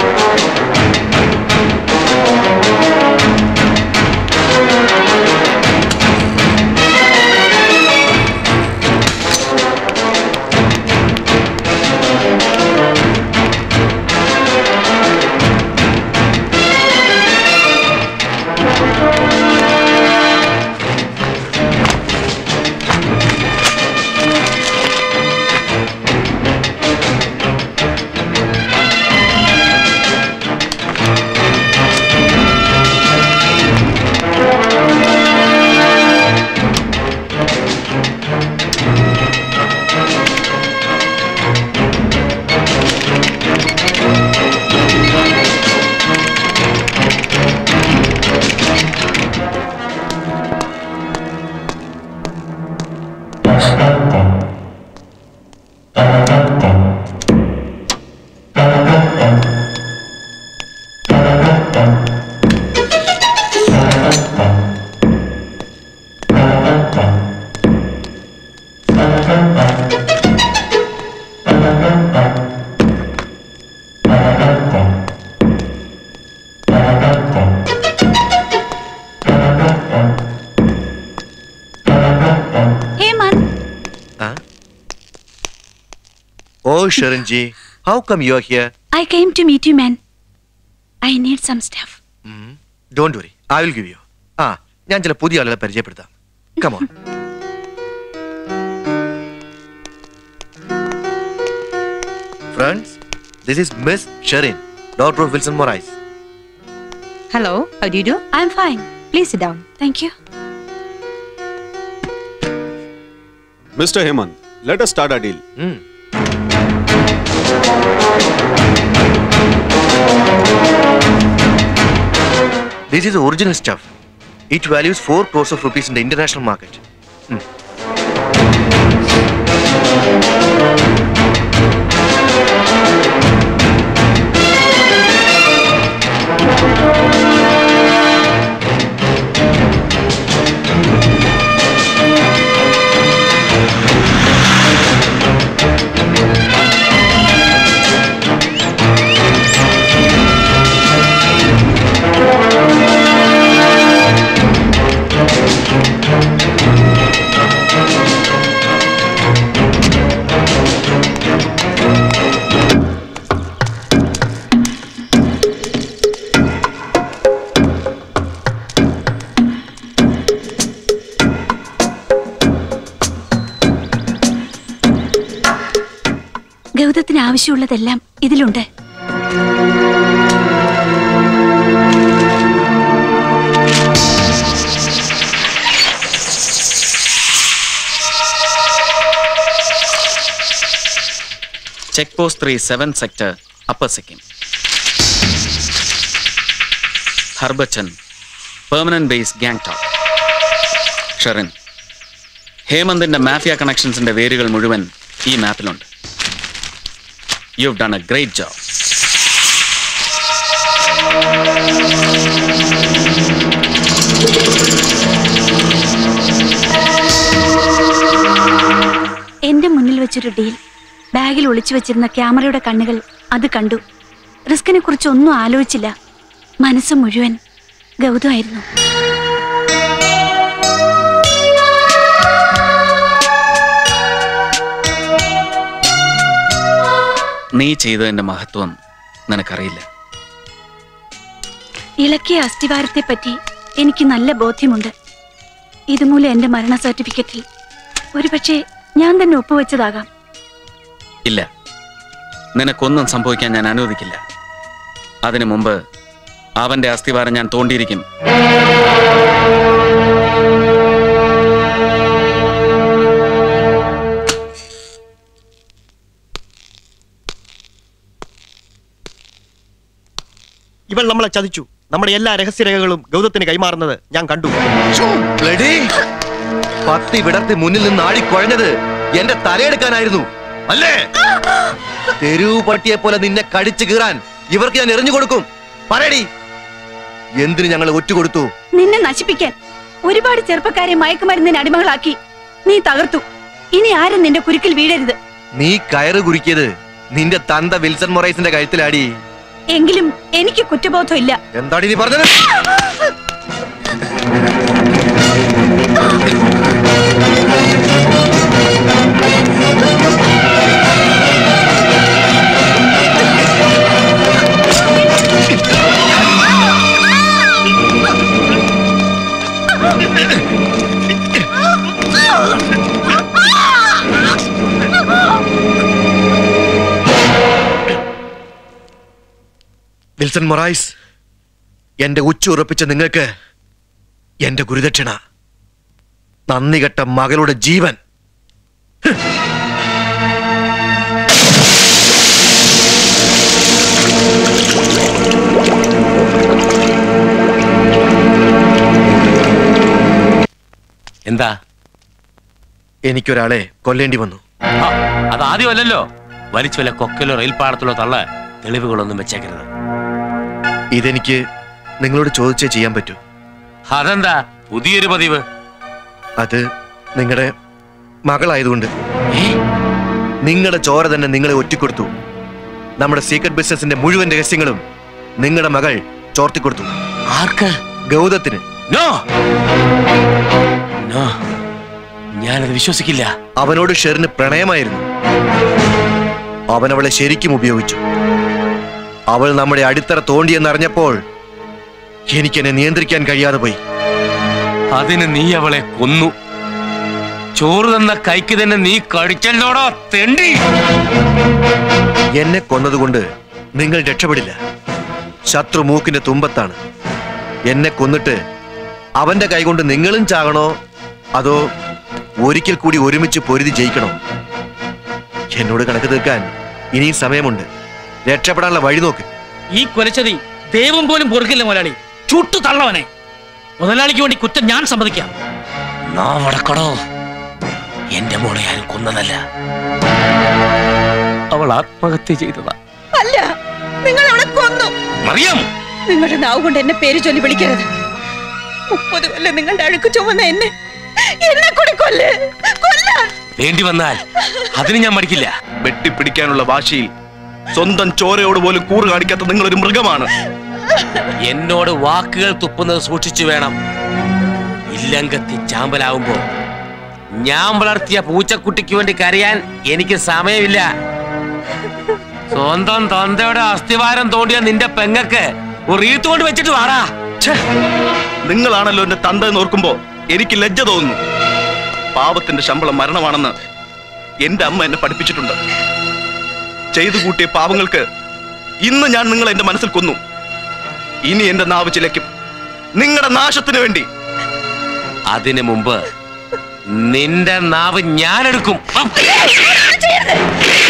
Hemant Oh, Sharanji, how come you are here? I came to meet you man I need some stuff don't worry I will give you ah ഞാൻ ചില പുതിയ ആളുകളെ പരിചയപ്പെടുത്താം come on friends this is miss Sherin doctor of Wilson Morais Hello, how do you do? I'm fine Please sit down. Thank you Mr. Hemant, let us start our deal. This is original stuff. It values 4 crores of rupees in the international market. Hmm. ഗൗതത്തിന് ആവശ്യമുള്ളതെല്ലാം ഇതിലുണ്ട് check post three seven sector upper Sikkim Harbachan permanent base Gangtok Sherin ഹേമന്തിന്റെ mafia കണക്ഷൻസിന്റെ വേരുകൾ മുഴുവൻ ഈ മാപ്പിലുണ്ട് you have done a great job എന്റെ മുന്നിൽ വെച്ചൊരു ഡീൽ ബാഗിൽ ഒളിച്ചു വെച്ചിരുന്ന ക്യാമറയുടെ കണ്ണുകൾ അത് കണ്ടു റിസ്കിനെ കുറിച്ച് ഒന്നും ആലോചിച്ചില്ല മനസ്സ് മുഴുവൻ ഗൗതമായിരുന്നു നീ ചെയ്തതിന്റെ മഹത്വം നിനക്കറിയില്ല ഇളക്കിയ അസ്ഥിവാരത്തെപ്പറ്റി എനിക്ക് നല്ല ബോധ്യമുണ്ട് ഇതുമൂലം എന്റെ മരണ സർട്ടിഫിക്കറ്റിൽ ഒരുപക്ഷെ ഞാൻ തന്നെ ഒപ്പുവെച്ചതാകാം ഇല്ല നിനക്കൊന്നും സംഭവിക്കാൻ ഞാൻ അനുവദിക്കില്ല അതിനു മുമ്പ് അവന്റെ അസ്ഥിവാരം ഞാൻ തോണ്ടിയിരിക്കും ഇവൾ നമ്മളെ ചതിച്ചു നമ്മുടെ എല്ലാ രഹസ്യരേഖകളും ഗൗതത്തിന് കൈമാറുന്നത് ഞാൻ കണ്ടു Bloody! പത്തി വിടർത്തി മുന്നിൽ നിന്ന് ആടിക്കുഴഞ്ഞത് എന്റെ തലയെടുക്കാനായിരുന്നു അല്ലേ തെരുവ് പട്ടിയെ പോലെ നിന്നെ കടിച്ചു കീറാൻ ഇവർക്ക് ഞാൻ എറിഞ്ഞു കൊടുക്കും പറയടി എന്തിന് ഞങ്ങൾ ഒറ്റുകൊടുത്തു നിന്നെ നശിപ്പിക്കാൻ ഒരുപാട് ചെറുപ്പക്കാരെ മയക്കുമരുന്നിന് അടിമകളാക്കി നീ തകർത്തു ഇനി ആരും നിന്റെ കുരുക്കിൽ വീഴരുത് നീ കയറ് കുരുക്കിയത് നിന്റെ തന്ത വിൽസൺ മൊറൈസിന്റെ കഴുത്തിലാടി എങ്കിലും എനിക്ക് കുറ്റബോധം ഇല്ല എന്താണ് നീ പറഞ്ഞത് വിൽസൺ മൊറൈസ് എന്റെ ഉച്ച ഉറപ്പിച്ച നിങ്ങൾക്ക് എന്റെ ഗുരുദക്ഷിണ നന്ദി കെട്ട മകളുടെ ജീവൻ എന്താ എനിക്കൊരാളെ കൊല്ലേണ്ടി വന്നു ആ, അത് ആദ്യമല്ലല്ലോ വലിച്ചു വല്ല കൊക്കലോ റെയിൽപാളത്തിലോ തള്ള തെളിവുകളൊന്നും വെച്ചേക്കരുത് ഇതെനിക്ക് നിങ്ങളോട് ചോദിച്ചേ ചെയ്യാൻ പറ്റൂ അതെന്താ പുതിയൊരു പതിവ് അത് നിങ്ങളുടെ മകളായതുകൊണ്ട് നിങ്ങളുടെ ചോര തന്നെ നിങ്ങളെ ഒറ്റിക്കൊടുത്തു നമ്മുടെ സീക്രട്ട് ബിസിനസിന്റെ മുഴുവൻ രഹസ്യങ്ങളും നിങ്ങളുടെ മകൾ ചോർത്തിക്കൊടുത്തു ആർക്ക് ഗൗതത്തിന് നോ നോ ഞാനത് വിശ്വസിക്കില്ല അവനോട് ഷെറിന് പ്രണയമായിരുന്നു അവൻ അവളെ ശരിക്കും ഉപയോഗിച്ചു അവൾ നമ്മുടെ അടിത്തറ തോണ്ടിയെന്നറിഞ്ഞപ്പോൾ എനിക്കെന്നെ നിയന്ത്രിക്കാൻ കഴിയാതെ പോയി അതിന് നീ അവളെ കൊന്നു ചോറ് തന്ന കൈക്ക് തന്നെ നീ കഴിച്ചല്ലോടോ തെണ്ടി എന്നെ കൊന്നതുകൊണ്ട് നിങ്ങൾ രക്ഷപ്പെടില്ല ശത്രു മൂക്കിന്റെ തുമ്പത്താണ് എന്നെ കൊന്നിട്ട് അവന്റെ കൈകൊണ്ട് നിങ്ങളും ചാകണോ അതോ ഒരിക്കൽ കൂടി ഒരുമിച്ച് പൊരുതി ജയിക്കണോ എന്നോട് കണക്ക് തീർക്കാൻ ഇനിയും സമയമുണ്ട് രക്ഷപ്പെടാനുള്ള വഴി നോക്ക് ഈ കൊലച്ചതി ദൈവം പോലും പൊറുക്കില്ല മുതലാളി ചുട്ടു തള്ളവനെ മുതലാളിക്ക് വേണ്ടി കുറ്റം ഞാൻ സമ്മതിക്കാം നാവടക്കടോ എന്റെ മോളെ ആരും കൊന്നതല്ല അവൾ ആത്മഹത്യ ചെയ്തതാ അല്ല നിങ്ങൾ അവളെ കൊന്നു മറിയം നിങ്ങളുടെ നാവ് കൊണ്ട് എന്നെ പേര് ചൊല്ലി വിളിക്കരുത് മുപ്പത് കൊല്ലം നിങ്ങളുടെ അഴുക്ക് ചുമന്ന എന്നെ എന്നെ കൂടി കൊല്ല് കൊല്ലാൻ വേണ്ടി വന്നാൽ അതിന് ഞാൻ മടിക്കില്ല വെട്ടിപ്പിടിക്കാനുള്ള വാശിയിൽ സ്വന്തം ചോരയോട് പോലും കൂറ് കാണിക്കാത്ത നിങ്ങളൊരു മൃഗമാണ് എന്നോട് വാക്കുകൾ തുപ്പുന്നത് സൂക്ഷിച്ചു വേണം ഇല്ലങ്കത്തി ചാമ്പലാവുമ്പോ ഞാൻ വളർത്തിയ പൂച്ചക്കുട്ടിക്ക് വേണ്ടി കരയാൻ എനിക്ക് സമയമില്ല സ്വന്തം തൊന്തയുടെ അസ്ഥിവാരം തോണ്ടിയ നിന്റെ പെങ്ങക്ക് ഒരു റീത്ത് കൊണ്ട് വെച്ചിട്ട് വാടാ ഛേ, നിങ്ങളാണല്ലോ എന്റെ തന്ത എന്ന് ഓർക്കുമ്പോ എനിക്ക് ലജ്ജ തോന്നുന്നു പാവത്തിന്റെ ശമ്പളം മരണമാണെന്ന് എന്റെ അമ്മ എന്നെ പഠിപ്പിച്ചിട്ടുണ്ട് ചെയ്തു കൂട്ടിയ പാവങ്ങൾക്ക് ഇന്ന് ഞാൻ നിങ്ങൾ എന്റെ മനസ്സിൽ കൊന്നു ഇനി എന്റെ നാവ് ചിലയ്ക്കും നിങ്ങളുടെ നാശത്തിന് വേണ്ടി അതിനു മുമ്പ് നിന്റെ നാവ് ഞാനെടുക്കും ചെയ്യരുത്